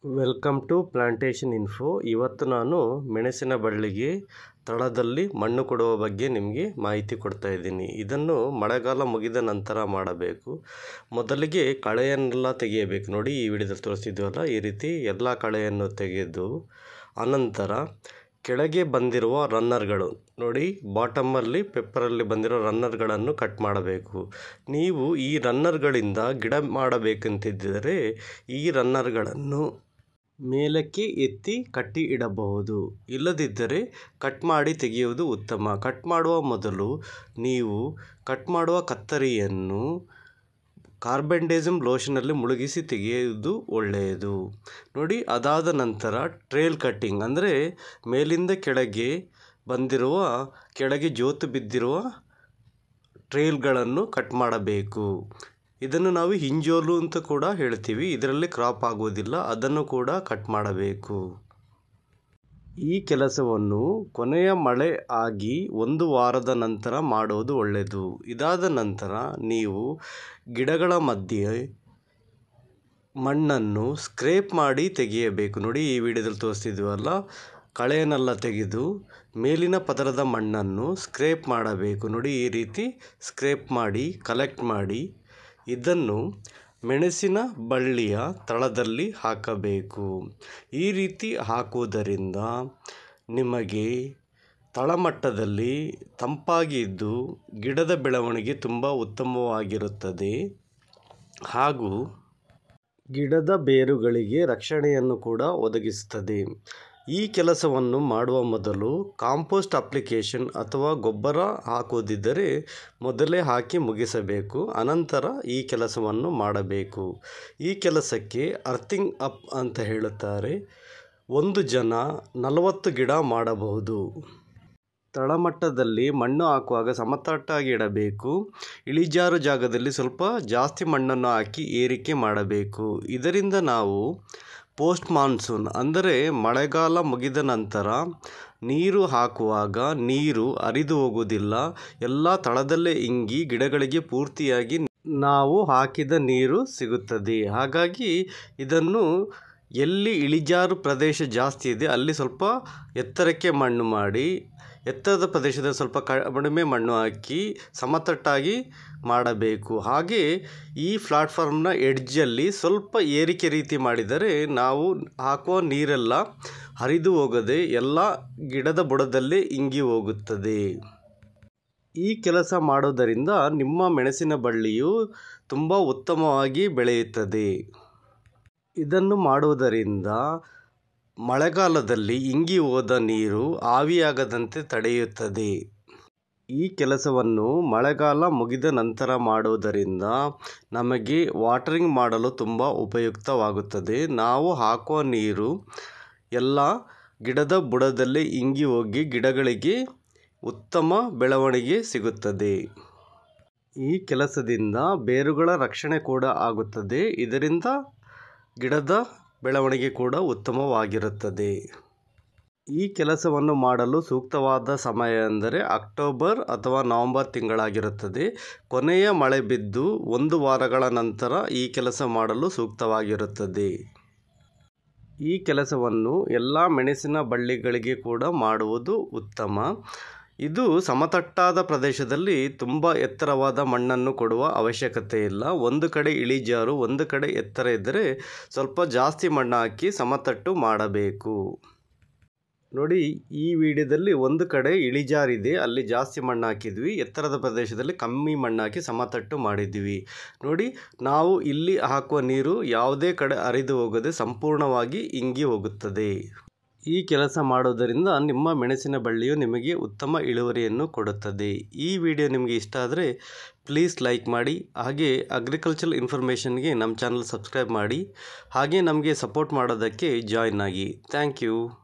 welcome to plantation info ಇವತ್ತು ನಾನು ಮೆಣಸಿನ ಬಳ್ಳಿಗೆ ತಳದಲ್ಲಿ ಮಣ್ಣು ಕೊಡುವ ಬಗ್ಗೆ ನಿಮಗೆ ಮಾಹಿತಿ ಕೊಡ್ತಾ ಇದ್ದೀನಿ ಇದನ್ನು ಮಳೆಗಾಲ ಮುಗಿದ ನಂತರ ಮಾಡಬೇಕು ಮೊದಲಿಗೆ ಕಳೆಯನ್ನೆಲ್ಲ ತೆಗೆಯಬೇಕು ನೋಡಿ ಈ ವಿಡಿಯೋದಲ್ಲಿ ತೋರಿಸ್ತಿದ್ವಲ್ಲ ಈ ರೀತಿ ಎಲ್ಲ ಕಳೆಯನ್ನು ತೆಗೆದು ಅನಂತರ ಕೆಳಗೆ ಬಂದಿರುವ ರನ್ನರ್ಗಳು ನೋಡಿ ಬಾಟಮಲ್ಲಿ ಪೆಪ್ಪರಲ್ಲಿ ಬಂದಿರೋ ರನ್ನರ್ಗಳನ್ನು ಕಟ್ ಮಾಡಬೇಕು ನೀವು ಈ ರನ್ನರ್ಗಳಿಂದ ಗಿಡ ಮಾಡಬೇಕಂತಿದ್ದರೆ ಈ ರನ್ನರ್ಗಳನ್ನು ಮೇಲಕ್ಕೆ ಎತ್ತಿ ಕಟ್ಟಿ ಇಡಬಹುದು ಇಲ್ಲದಿದ್ದರೆ ಕಟ್ ಮಾಡಿ ತೆಗೆಯುವುದು ಉತ್ತಮ ಕಟ್ ಮಾಡುವ ಮೊದಲು ನೀವು ಕಟ್ ಮಾಡುವ ಕತ್ತರಿಯನ್ನು ಕಾರ್ಬೆಂಡೇಸಮ್ ಲೋಷನಲ್ಲಿ ಮುಳುಗಿಸಿ ತೆಗೆಯುವುದು ಒಳ್ಳೆಯದು ನೋಡಿ ಅದಾದ ನಂತರ ಟ್ರೇಲ್ ಕಟ್ಟಿಂಗ್ ಅಂದರೆ ಮೇಲಿಂದ ಕೆಳಗೆ ಬಂದಿರುವ ಕೆಳಗೆ ಜೋತು ಬಿದ್ದಿರುವ ಟ್ರೇಲ್ಗಳನ್ನು ಕಟ್ ಮಾಡಬೇಕು ಇದನ್ನು ನಾವು ಹಿಂಜೋಲು ಅಂತ ಕೂಡ ಹೇಳ್ತೀವಿ ಇದರಲ್ಲಿ ಕ್ರಾಪ್ ಆಗುವುದಿಲ್ಲ ಅದನ್ನು ಕೂಡ ಕಟ್ ಮಾಡಬೇಕು ಈ ಕೆಲಸವನ್ನು ಕೊನೆಯ ಮಳೆ ಆಗಿ ಒಂದು ವಾರದ ನಂತರ ಮಾಡುವುದು ಒಳ್ಳೆಯದು ಇದಾದ ನಂತರ ನೀವು ಗಿಡಗಳ ಮಧ್ಯೆ ಮಣ್ಣನ್ನು ಸ್ಕ್ರೇಪ್ ಮಾಡಿ ತೆಗೆಯಬೇಕು ನೋಡಿ ಈ ವಿಡಿಯೋದಲ್ಲಿ ತೋರಿಸ್ತಿದ್ವಲ್ಲ ಕಳೆಯನ್ನೆಲ್ಲ ತೆಗೆದು ಮೇಲಿನ ಪದರದ ಮಣ್ಣನ್ನು ಸ್ಕ್ರೇಪ್ ಮಾಡಬೇಕು ನೋಡಿ ಈ ರೀತಿ ಸ್ಕ್ರೇಪ್ ಮಾಡಿ ಕಲೆಕ್ಟ್ ಮಾಡಿ ಇದನ್ನು ಮೆಣಸಿನ ಬಳ್ಳಿಯ ತಳದಲ್ಲಿ ಹಾಕಬೇಕು ಈ ರೀತಿ ಹಾಕುವುದರಿಂದ ನಿಮಗೆ ತಳಮಟ್ಟದಲ್ಲಿ ತಂಪಾಗಿ ಇದ್ದು ಗಿಡದ ಬೆಳವಣಿಗೆ ತುಂಬ ಉತ್ತಮವಾಗಿರುತ್ತದೆ ಹಾಗೂ ಗಿಡದ ಬೇರುಗಳಿಗೆ ರಕ್ಷಣೆಯನ್ನು ಕೂಡ ಒದಗಿಸುತ್ತದೆ ಈ ಕೆಲಸವನ್ನು ಮಾಡುವ ಮೊದಲು ಕಾಂಪೋಸ್ಟ್ ಅಪ್ಲಿಕೇಶನ್ ಅಥವಾ ಗೊಬ್ಬರ ಹಾಕುವುದಿದ್ದರೆ ಮೊದಲೇ ಹಾಕಿ ಮುಗಿಸಬೇಕು ಅನಂತರ ಈ ಕೆಲಸವನ್ನು ಮಾಡಬೇಕು ಈ ಕೆಲಸಕ್ಕೆ ಅರ್ಥಿಂಗ್ ಅಪ್ ಅಂತ ಹೇಳುತ್ತಾರೆ ಒಂದು ಜನ ನಲವತ್ತು ಗಿಡ ಮಾಡಬಹುದು ತಳಮಟ್ಟದಲ್ಲಿ ಮಣ್ಣು ಹಾಕುವಾಗ ಸಮತಟ್ಟಾಗಿ ಇಡಬೇಕು ಇಳಿಜಾರು ಜಾಗದಲ್ಲಿ ಸ್ವಲ್ಪ ಜಾಸ್ತಿ ಮಣ್ಣನ್ನು ಹಾಕಿ ಏರಿಕೆ ಮಾಡಬೇಕು ಇದರಿಂದ ನಾವು ಪೋಸ್ಟ್ ಮಾನ್ಸೂನ್ ಅಂದರೆ ಮಳೆಗಾಲ ಮುಗಿದ ನಂತರ ನೀರು ಹಾಕುವಾಗ ನೀರು ಹರಿದು ಹೋಗುವುದಿಲ್ಲ ಎಲ್ಲ ತಳದಲ್ಲೇ ಇಂಗಿ ಗಿಡಗಳಿಗೆ ಪೂರ್ತಿಯಾಗಿ ನಾವು ಹಾಕಿದ ನೀರು ಸಿಗುತ್ತದೆ ಹಾಗಾಗಿ ಇದನ್ನು ಎಲ್ಲಿ ಇಳಿಜಾರು ಪ್ರದೇಶ ಜಾಸ್ತಿ ಇದೆ ಅಲ್ಲಿ ಸ್ವಲ್ಪ ಎತ್ತರಕ್ಕೆ ಮಣ್ಣು ಮಾಡಿ ಎತ್ತರದ ಪ್ರದೇಶದಲ್ಲಿ ಸ್ವಲ್ಪ ಕಡಿಮೆ ಮಣ್ಣು ಹಾಕಿ ಸಮತಟ್ಟಾಗಿ ಮಾಡಬೇಕು ಹಾಗೆ ಈ ಪ್ಲಾಟ್ಫಾರ್ಮ್ನ ಎಡ್ಜಲ್ಲಿ ಸ್ವಲ್ಪ ಏರಿಕೆ ರೀತಿ ಮಾಡಿದರೆ ನಾವು ಹಾಕುವ ನೀರೆಲ್ಲ ಹರಿದು ಹೋಗದೆ ಎಲ್ಲ ಗಿಡದ ಬುಡದಲ್ಲೇ ಇಂಗಿ ಹೋಗುತ್ತದೆ ಈ ಕೆಲಸ ಮಾಡೋದರಿಂದ ನಿಮ್ಮ ಮೆಣಸಿನ ಬಳ್ಳಿಯು ತುಂಬ ಉತ್ತಮವಾಗಿ ಬೆಳೆಯುತ್ತದೆ ಇದನ್ನು ಮಾಡುವುದರಿಂದ ಮಳೆಗಾಲದಲ್ಲಿ ಇಂಗಿ ಹೋದ ನೀರು ಆವಿಯಾಗದಂತೆ ತಡೆಯುತ್ತದೆ ಈ ಕೆಲಸವನ್ನು ಮಳೆಗಾಲ ಮುಗಿದ ನಂತರ ಮಾಡುವುದರಿಂದ ನಮಗೆ ವಾಟರಿಂಗ್ ಮಾಡಲು ತುಂಬ ಉಪಯುಕ್ತವಾಗುತ್ತದೆ ನಾವು ಹಾಕುವ ನೀರು ಎಲ್ಲ ಗಿಡದ ಬುಡದಲ್ಲೇ ಇಂಗಿ ಹೋಗಿ ಗಿಡಗಳಿಗೆ ಉತ್ತಮ ಬೆಳವಣಿಗೆ ಸಿಗುತ್ತದೆ ಈ ಕೆಲಸದಿಂದ ಬೇರುಗಳ ರಕ್ಷಣೆ ಕೂಡ ಆಗುತ್ತದೆ ಇದರಿಂದ ಗಿಡದ ಬೆಳವಣಿಗೆ ಕೂಡ ಉತ್ತಮವಾಗಿರುತ್ತದೆ ಈ ಕೆಲಸವನ್ನು ಮಾಡಲು ಸೂಕ್ತವಾದ ಸಮಯ ಎಂದರೆ ಅಕ್ಟೋಬರ್ ಅಥವಾ ನವಂಬರ್ ತಿಂಗಳಾಗಿರುತ್ತದೆ ಕೊನೆಯ ಮಳೆ ಬಿದ್ದು ಒಂದು ವಾರಗಳ ನಂತರ ಈ ಕೆಲಸ ಮಾಡಲು ಸೂಕ್ತವಾಗಿರುತ್ತದೆ ಈ ಕೆಲಸವನ್ನು ಎಲ್ಲ ಮೆಣಸಿನ ಬಳ್ಳಿಗಳಿಗೆ ಕೂಡ ಮಾಡುವುದು ಉತ್ತಮ ಇದು ಸಮತಟ್ಟಾದ ಪ್ರದೇಶದಲ್ಲಿ ತುಂಬ ಎತ್ತರವಾದ ಮಣ್ಣನ್ನು ಕೊಡುವ ಅವಶ್ಯಕತೆ ಇಲ್ಲ ಒಂದು ಕಡೆ ಇಳಿಜಾರು ಒಂದು ಕಡೆ ಎತ್ತರ ಇದ್ದರೆ ಸ್ವಲ್ಪ ಜಾಸ್ತಿ ಮಣ್ಣು ಹಾಕಿ ಸಮತಟ್ಟು ಮಾಡಬೇಕು ನೋಡಿ ಈ ವಿಡಿಯೋದಲ್ಲಿ ಒಂದು ಕಡೆ ಇಳಿಜಾರಿದೆ ಅಲ್ಲಿ ಜಾಸ್ತಿ ಮಣ್ಣು ಹಾಕಿದ್ವಿ ಎತ್ತರದ ಪ್ರದೇಶದಲ್ಲಿ ಕಮ್ಮಿ ಮಣ್ಣು ಹಾಕಿ ಸಮತಟ್ಟು ಮಾಡಿದ್ವಿ ನೋಡಿ ನಾವು ಇಲ್ಲಿ ಹಾಕುವ ನೀರು ಯಾವುದೇ ಕಡೆ ಹರಿದು ಹೋಗದೆ ಸಂಪೂರ್ಣವಾಗಿ ಇಂಗಿ ಹೋಗುತ್ತದೆ ಈ ಕೆಲಸ ಮಾಡೋದರಿಂದ ನಿಮ್ಮ ಮೆಣಸಿನ ಬಳ್ಳಿಯು ನಿಮಗೆ ಉತ್ತಮ ಇಳುವರಿಯನ್ನು ಕೊಡುತ್ತದೆ ಈ ವಿಡಿಯೋ ನಿಮಗೆ ಇಷ್ಟ ಆದರೆ ಪ್ಲೀಸ್ ಲೈಕ್ ಮಾಡಿ ಹಾಗೆ ಅಗ್ರಿಕಲ್ಚರ್ ಇನ್ಫಾರ್ಮೇಷನ್ಗೆ ನಮ್ಮ ಚಾನಲ್ ಸಬ್ಸ್ಕ್ರೈಬ್ ಮಾಡಿ ಹಾಗೆ ನಮಗೆ ಸಪೋರ್ಟ್ ಮಾಡೋದಕ್ಕೆ ಜಾಯ್ನ್ ಆಗಿ ಥ್ಯಾಂಕ್ ಯು